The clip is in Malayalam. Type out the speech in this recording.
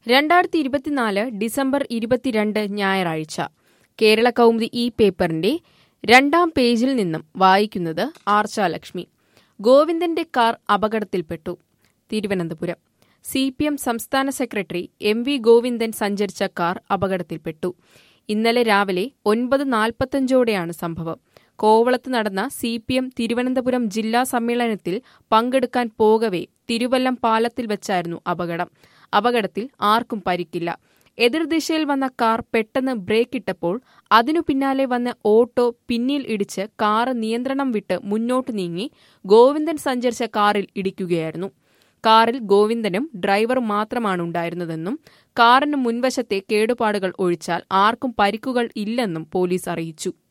രണ്ടായിരത്തി ഇരുപത്തിനാല് ഡിസംബർ ഇരുപത്തിരണ്ട് ഞായറാഴ്ച കേരള കൗമുദി ഈ പേപ്പറിന്റെ രണ്ടാം പേജിൽ നിന്നും വായിക്കുന്നത് ആർച്ചാലക്ഷ്മി ഗോവിന്ദന്റെ കാർ അപകടത്തിൽപ്പെട്ടു തിരുവനന്തപുരം സി പി എം സംസ്ഥാന സെക്രട്ടറി എം വി ഗോവിന്ദൻ സഞ്ചരിച്ച കാർ അപകടത്തിൽപ്പെട്ടു ഇന്നലെ രാവിലെ ഒൻപത് നാൽപ്പത്തഞ്ചോടെയാണ് സംഭവം കോവളത്ത് നടന്ന സി പി എം തിരുവനന്തപുരം ജില്ലാ സമ്മേളനത്തിൽ പങ്കെടുക്കാൻ പോകവെ തിരുവല്ലം പാലത്തിൽ വെച്ചായിരുന്നു അപകടം അപകടത്തിൽ ആർക്കും പരിക്കില്ല എതിർദിശയിൽ വന്ന കാർ പെട്ടെന്ന് ബ്രേക്ക് ഇട്ടപ്പോൾ അതിനു പിന്നാലെ വന്ന ഓട്ടോ പിന്നിൽ ഇടിച്ച് കാറ് നിയന്ത്രണം വിട്ട് മുന്നോട്ട് നീങ്ങി ഗോവിന്ദൻ സഞ്ചരിച്ച കാറിൽ ഇടിക്കുകയായിരുന്നു കാറിൽ ഗോവിന്ദനും ഡ്രൈവറും മാത്രമാണ് ഉണ്ടായിരുന്നതെന്നും കാറിന് മുൻവശത്തെ കേടുപാടുകൾ ഒഴിച്ചാൽ ആർക്കും പരിക്കുകൾ ഇല്ലെന്നും പോലീസ് അറിയിച്ചു